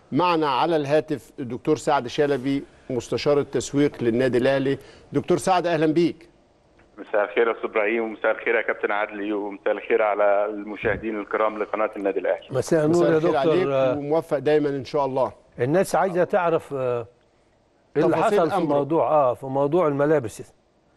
معنا على الهاتف الدكتور سعد شلبي مستشار التسويق للنادي الاهلي دكتور سعد اهلا بيك مساء الخير يا استاذ ابراهيم ومساء الخير يا كابتن عدلي ومساء الخير على المشاهدين الكرام لقناه النادي الاهلي مساء النور مساء يا الخير دكتور عليك آه، وموفق دايما ان شاء الله الناس عايزه تعرف آه، ايه اللي تفاصيل حصل في أمره. موضوع اه في موضوع الملابس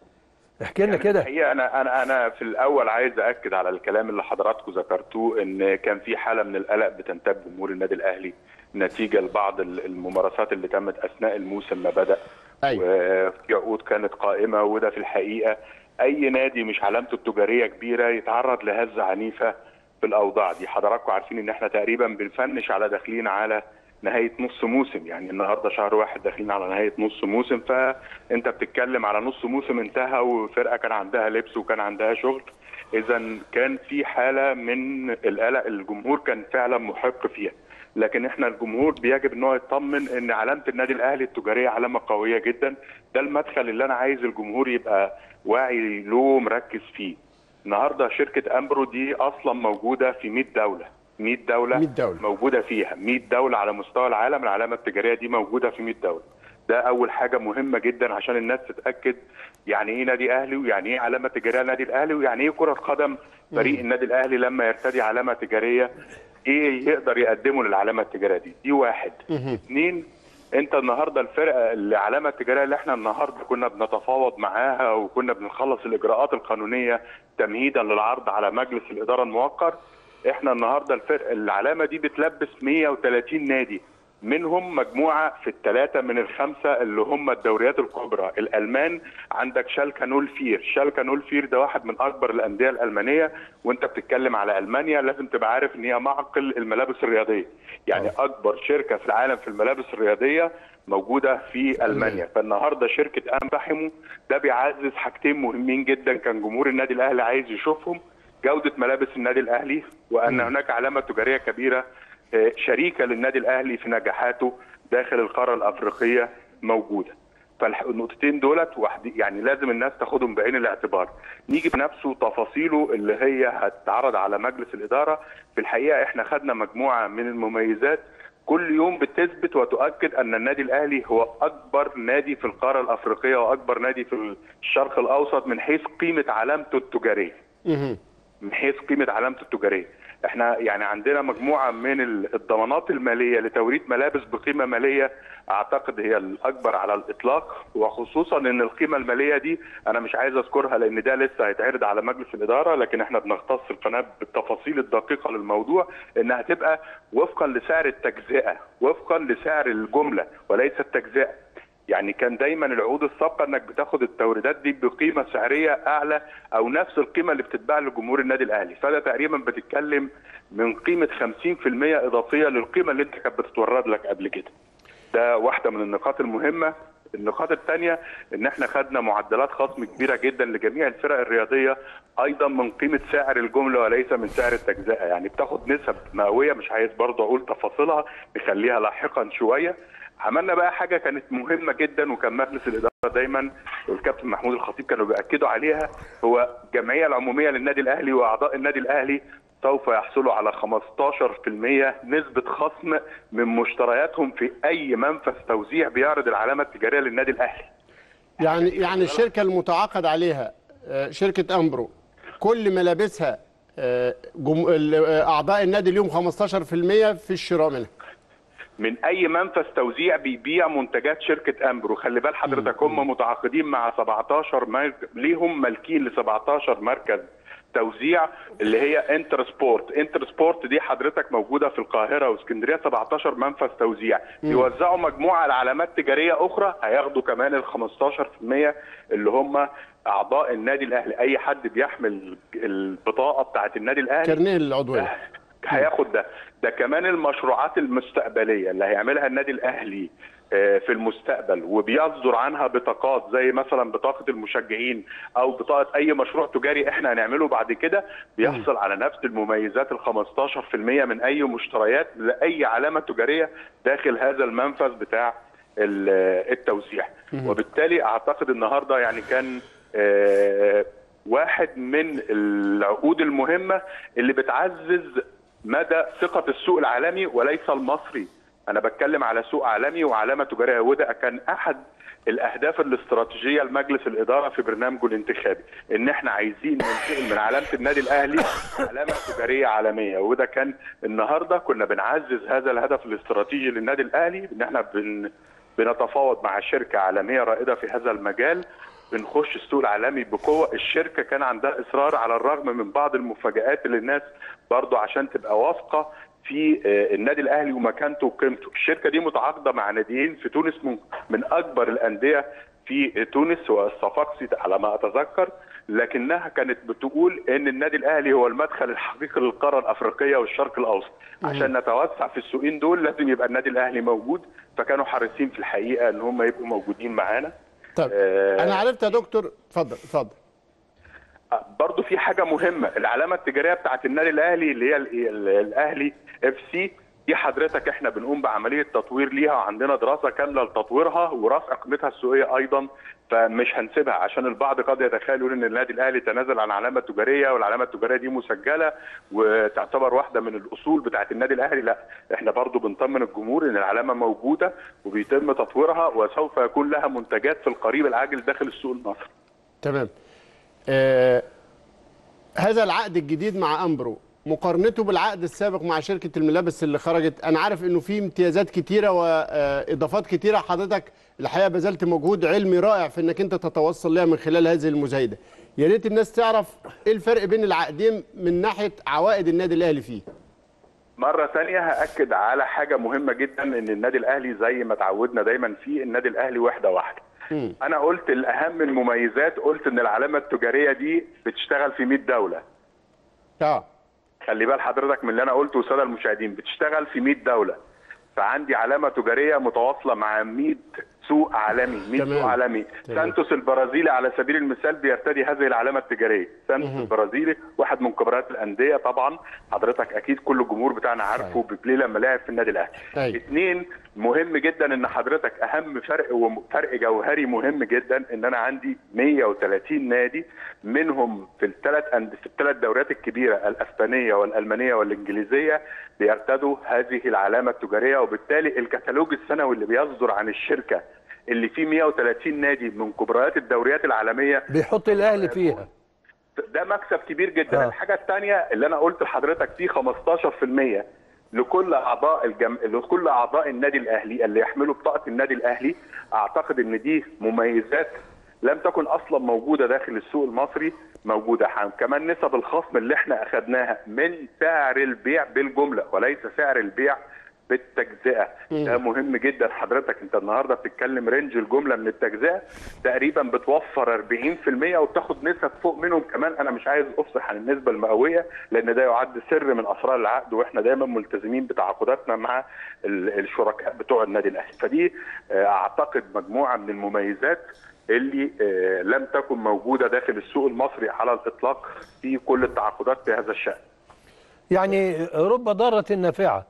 احكي لنا كده الحقيقه انا انا انا في الاول عايز اكد على الكلام اللي حضراتكم ذكرتوه ان كان في حاله من القلق بتنتاب جمهور النادي الاهلي نتيجه لبعض ال- الممارسات اللي تمت اثناء الموسم ما بدا أيوة. وفي عقود كانت قائمه وده في الحقيقه اي نادي مش علامته التجاريه كبيره يتعرض لهزه عنيفه في الاوضاع دي حضراتكم عارفين ان احنا تقريبا بنفنش على داخلين على نهايه نص موسم يعني النهارده شهر واحد داخلين على نهايه نص موسم فانت بتتكلم على نص موسم انتهى وفرقه كان عندها لبس وكان عندها شغل اذا كان في حاله من القلق الجمهور كان فعلا محق فيها لكن احنا الجمهور بيجب ان هو يطمن ان علامه النادي الاهلي التجاريه علامه قويه جدا ده المدخل اللي انا عايز الجمهور يبقى واعي له مركز فيه النهارده شركه امبرو دي اصلا موجوده في 100 دوله 100 دوله 100 دولة. موجوده فيها 100 دوله على مستوى العالم العلامه التجاريه دي موجوده في 100 دوله ده اول حاجه مهمه جدا عشان الناس تتاكد يعني ايه نادي اهلي ويعني ايه علامه تجاريه نادي الاهلي ويعني ايه كره قدم فريق النادي الاهلي لما يرتدي علامه تجاريه ايه يقدر يقدمه للعلامه التجاريه دي دي واحد اثنين انت النهارده الفرقه العلامه التجاريه اللي احنا النهارده كنا بنتفاوض معاها وكنا بنخلص الاجراءات القانونيه تمهيدا للعرض على مجلس الاداره الموقر احنا النهارده الفرق العلامه دي بتلبس 130 نادي منهم مجموعه في الثلاثه من الخمسه اللي هم الدوريات الكبرى الالمان عندك شالكا نول فير شالكا نول فير ده واحد من اكبر الانديه الالمانيه وانت بتتكلم على المانيا لازم تبقى عارف ان هي معقل الملابس الرياضيه يعني اكبر شركه في العالم في الملابس الرياضيه موجوده في المانيا فالنهارده شركه امباحيمو ده بيعزز حاجتين مهمين جدا كان جمهور النادي الاهلي عايز يشوفهم جوده ملابس النادي الاهلي وان هناك علامه تجاريه كبيره آه، شريكه للنادي الاهلي في نجاحاته داخل القاره الافريقيه موجوده فالنقطتين دولت واحد يعني لازم الناس تاخدهم بعين الاعتبار نيجي بنفسه تفاصيله اللي هي هتتعرض على مجلس الاداره في الحقيقه احنا خدنا مجموعه من المميزات كل يوم بتثبت وتؤكد ان النادي الاهلي هو اكبر نادي في القاره الافريقيه واكبر نادي في الشرق الاوسط من حيث قيمه علامته التجاريه مهم. من حيث قيمه علامته التجاريه احنا يعني عندنا مجموعه من ال- الضمانات الماليه لتوريد ملابس بقيمه ماليه اعتقد هي الاكبر على الاطلاق وخصوصا ان القيمه الماليه دي انا مش عايز اذكرها لان ده لسه هيتعرض على مجلس الاداره لكن احنا بنختص القناه بالتفاصيل الدقيقه للموضوع انها تبقى وفقا لسعر التجزئه وفقا لسعر الجمله وليس التجزئه يعني كان دايما العقود السابقه انك بتاخد التوريدات دي بقيمه سعريه اعلى او نفس القيمه اللي بتتباع لجمهور النادي الاهلي فده تقريبا بتتكلم من قيمه 50% اضافيه للقيمه اللي انت كانت بتتورد لك قبل كده ده واحده من النقاط المهمه النقاط الثانيه ان احنا خدنا معدلات خصم كبيره جدا لجميع الفرق الرياضيه ايضا من قيمه سعر الجمله وليس من سعر التجزئه يعني بتاخد نسب مئويه مش عايز برضه اقول تفاصيلها نخليها لاحقا شويه عملنا بقى حاجه كانت مهمه جدا وكان مجلس الاداره دايما والكابتن محمود الخطيب كانوا بياكدوا عليها هو الجمعيه العموميه للنادي الاهلي واعضاء النادي الاهلي سوف يحصلوا على 15% نسبة خصم من مشترياتهم في أي منفذ توزيع بيعرض العلامة التجارية للنادي الأهلي. يعني يعني الشركه المتعاقد عليها آه، شركه امبرو كل ملابسها آه، جم... ال- آه، اعضاء النادي ليهم 15% في الشراء منها من أي منفذ توزيع بيبيع منتجات شركة أمبرو، خلي بال حضرتك هم متعاقدين مع 17 مركز ليهم مالكين ل 17 مركز توزيع اللي هي انتر سبورت، انتر سبورت دي حضرتك موجوده في القاهره واسكندريه 17 منفذ توزيع، بيوزعوا مجموعه لعلامات تجاريه اخرى هياخدوا كمان ال 15% اللي هم اعضاء النادي الاهلي، اي حد بيحمل البطاقه بتاعه النادي الاهلي كارنيه العضويه هياخد ده ده كمان المشروعات المستقبليه اللي هيعملها النادي الاهلي آه، في المستقبل وبيصدر عنها بطاقات زي مثلا بطاقه المشجعين او بطاقه اي مشروع تجاري احنا هنعمله بعد كده بيحصل على نفس المميزات ال 15% من اي مشتريات لاي علامه تجاريه داخل هذا المنفذ بتاع ال- التوزيع وبالتالي اعتقد النهارده يعني كان آه، واحد من العقود المهمه اللي بتعزز مدى ثقه السوق العالمي وليس المصري انا بتكلم على سوق عالمي وعلامه تجاريه وده كان احد الاهداف الاستراتيجيه لمجلس الاداره في برنامجه الانتخابي ان احنا عايزين ننتقل من علامه النادي الاهلي علامه تجاريه عالميه وده كان النهارده كنا بنعزز هذا الهدف الاستراتيجي للنادي الاهلي ان احنا بن بنتفاوض مع شركه عالميه رائده في هذا المجال بنخش السوق العالمي بقوه الشركه كان عندها اصرار على الرغم من بعض المفاجات اللي الناس برضو عشان تبقى واثقه في آه، النادي الاهلي ومكانته وقيمته الشركه دي متعاقده مع ناديين في تونس من, من اكبر الانديه في تونس والصفاقسي على ما اتذكر لكنها كانت بتقول ان النادي الاهلي هو المدخل الحقيقي للقاره الافريقيه والشرق الاوسط عشان نتوسع في السوقين دول لازم يبقى النادي الاهلي موجود فكانوا حريصين في الحقيقه ان هم يبقوا موجودين معانا طب آه، انا عرفت يا دكتور اتفضل اتفضل برضو في حاجه مهمه العلامه التجاريه بتاعت النادي الاهلي اللي هي ال- ال- الاهلي اف سي دي حضرتك احنا بنقوم بعمليه تطوير ليها وعندنا دراسه كامله لتطويرها ورفع قيمتها السوقيه ايضا فمش هنسيبها عشان البعض قد يتخيل يقول ان النادي الاهلي تنازل عن علامه تجاريه والعلامه التجاريه دي مسجله وتعتبر واحده من الاصول بتاعت النادي الاهلي لا احنا برضو بنطمن الجمهور ان العلامه موجوده وبيتم تطويرها وسوف يكون لها منتجات في القريب العاجل داخل السوق المصري تمام آه هذا العقد الجديد مع امبرو مقارنته بالعقد السابق مع شركه الملابس اللي خرجت انا عارف انه في امتيازات كتيره واضافات كتيره حضرتك الحقيقه بذلت مجهود علمي رائع في انك انت تتوصل لها من خلال هذه المزايده يا ريت الناس تعرف ايه الفرق بين العقدين من ناحيه عوائد النادي الاهلي فيه مرة تانية هأكد على حاجة مهمة جدا إن النادي الأهلي زي ما تعودنا دايما فيه النادي الأهلي وحدة واحدة. مم. أنا قلت الأهم المميزات قلت إن العلامة التجارية دي بتشتغل في 100 دولة. اه خلي بال حضرتك من اللي أنا قلته والسادة المشاهدين بتشتغل في 100 دولة. فعندي علامة تجارية متواصلة مع 100 سوق عالمي 100 تمام. سوق عالمي تمام. سانتوس البرازيلي على سبيل المثال بيرتدي هذه العلامة التجارية سانتوس البرازيلي واحد من كبرات الأندية طبعا حضرتك أكيد كل الجمهور بتاعنا عارفه بيبلي لما لعب في النادي الأهلي أيوة. اثنين مهم جدا ان حضرتك اهم فرق وفرق جوهري مهم جدا ان انا عندي 130 نادي منهم في الثلاث أند في الثلاث دوريات الكبيره الاسبانيه والالمانيه والانجليزيه بيرتدوا هذه العلامه التجاريه وبالتالي الكتالوج السنوي اللي بيصدر عن الشركه اللي فيه 130 نادي من كبريات الدوريات العالميه بيحط الاهلي فيها ده مكسب كبير جدا آه. آه. الحاجه الثانيه اللي انا قلت لحضرتك فيه 15% لكل اعضاء الجم... لكل اعضاء النادي الاهلي اللي يحملوا بطاقه النادي الاهلي اعتقد ان دي مميزات لم تكن اصلا موجوده داخل السوق المصري موجوده ح- كمان نسب الخصم اللي احنا اخذناها من سعر البيع بالجمله وليس سعر البيع بالتجزئه ده مهم جدا حضرتك انت النهارده بتتكلم رينج الجمله من التجزئه تقريبا بتوفر 40% وبتاخد نسب فوق منهم كمان انا مش عايز افصح عن النسبه المئويه لان ده يعد سر من اسرار العقد واحنا دايما ملتزمين بتعاقداتنا مع ال- الشركاء بتوع النادي الاهلي فدي آه، اعتقد مجموعه من المميزات اللي آه، لم تكن موجوده داخل السوق المصري على الاطلاق في كل التعاقدات في هذا الشان يعني رب ضارة نافعة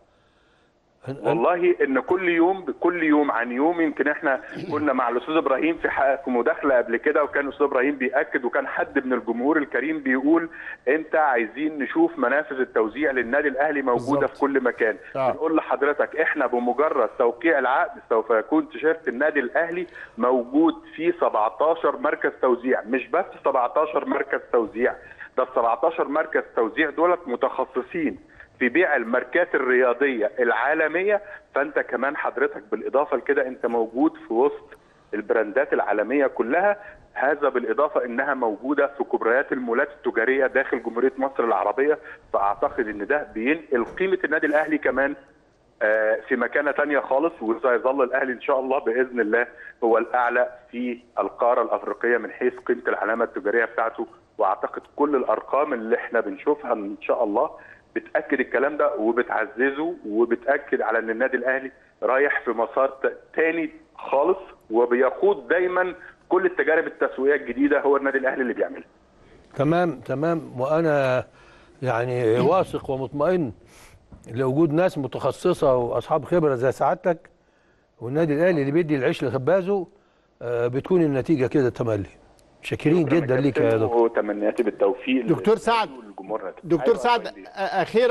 والله ان كل يوم كل يوم عن يوم يمكن احنا كنا مع الاستاذ ابراهيم في حق- في مداخله قبل كده وكان الاستاذ ابراهيم بياكد وكان حد من الجمهور الكريم بيقول انت عايزين نشوف منافذ التوزيع للنادي الاهلي موجوده بالظبط. في كل مكان آه. بنقول لحضرتك احنا بمجرد توقيع العقد سوف يكون تيشيرت النادي الاهلي موجود في 17 مركز توزيع مش بس 17 مركز توزيع ده ال 17 مركز توزيع دولت متخصصين في بيع الماركات الرياضيه العالميه فانت كمان حضرتك بالاضافه لكده انت موجود في وسط البراندات العالميه كلها هذا بالاضافه انها موجوده في كبريات المولات التجاريه داخل جمهوريه مصر العربيه فاعتقد ان ده بينقل قيمه النادي الاهلي كمان آه، في مكانه تانية خالص وسيظل الاهلي ان شاء الله باذن الله هو الاعلى في القاره الافريقيه من حيث قيمه العلامه التجاريه بتاعته واعتقد كل الارقام اللي احنا بنشوفها ان شاء الله بتاكد الكلام ده وبتعززه وبتاكد على ان النادي الاهلي رايح في مسار ت- تاني خالص وبيخوض دايما كل التجارب التسويقيه الجديده هو النادي الاهلي اللي بيعملها تمام تمام وانا يعني واثق ومطمئن لوجود ناس متخصصه واصحاب خبره زي سعادتك والنادي الاهلي اللي بيدي العيش لخبازه آه، بتكون النتيجه كده تملي شاكرين جدا ليك يا دكتور وتمنياتي بالتوفيق دكتور سعد للجمهور دكتور أيوة، سعد أيوة. أ- اخيرا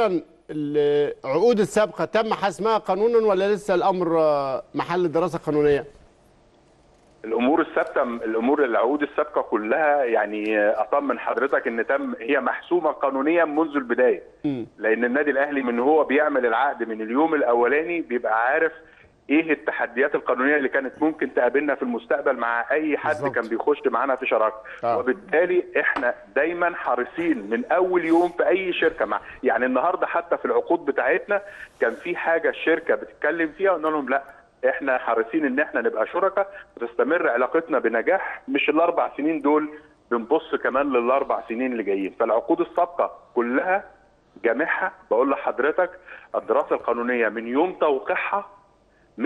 العقود السابقه تم حسمها قانونا ولا لسه الامر آه، محل دراسه قانونيه؟ الامور الثابته الامور العقود السابقه كلها يعني اطمن حضرتك ان تم هي محسومه قانونيا منذ البدايه لان النادي الاهلي من هو بيعمل العقد من اليوم الاولاني بيبقى عارف ايه التحديات القانونيه اللي كانت ممكن تقابلنا في المستقبل مع اي حد بالظبط. كان بيخش معانا في شراكه آه. وبالتالي احنا دايما حريصين من اول يوم في اي شركه مع يعني النهارده حتى في العقود بتاعتنا كان في حاجه الشركه بتتكلم فيها قلنا لهم لا احنا حريصين ان احنا نبقى شركاء وتستمر علاقتنا بنجاح مش الاربع سنين دول بنبص كمان للاربع سنين اللي جايين فالعقود السابقه كلها جامعها بقول لحضرتك الدراسه القانونيه من يوم توقيعها 100%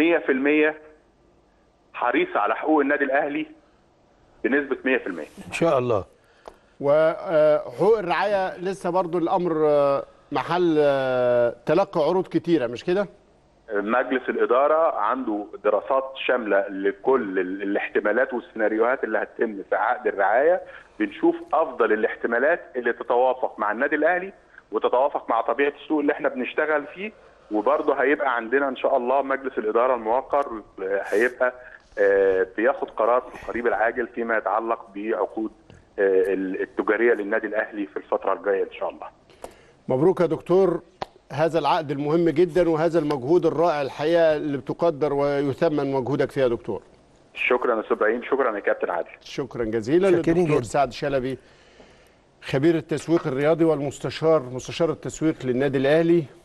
حريصه على حقوق النادي الاهلي بنسبه 100% ان شاء الله وحقوق الرعايه لسه برضو الامر آه، محل آه، تلقي عروض كتيره مش كده؟ مجلس الإدارة عنده دراسات شاملة لكل ال- الاحتمالات والسيناريوهات اللي هتتم في عقد الرعاية بنشوف أفضل الاحتمالات اللي تتوافق مع النادي الأهلي وتتوافق مع طبيعة السوق اللي احنا بنشتغل فيه وبرضه هيبقى عندنا إن شاء الله مجلس الإدارة الموقر آه، هيبقى آه، بياخد قرار في القريب العاجل فيما يتعلق بعقود آه، التجارية للنادي الأهلي في الفترة الجاية إن شاء الله مبروك يا دكتور هذا العقد المهم جدا وهذا المجهود الرائع الحقيقه اللي بتقدر ويثمن مجهودك فيها يا دكتور شكرا يا أستاذ إبراهيم شكرا يا كابتن عادل شكرا جزيلا شاكرين للدكتور جدا. سعد شلبي خبير التسويق الرياضي والمستشار مستشار التسويق للنادي الاهلي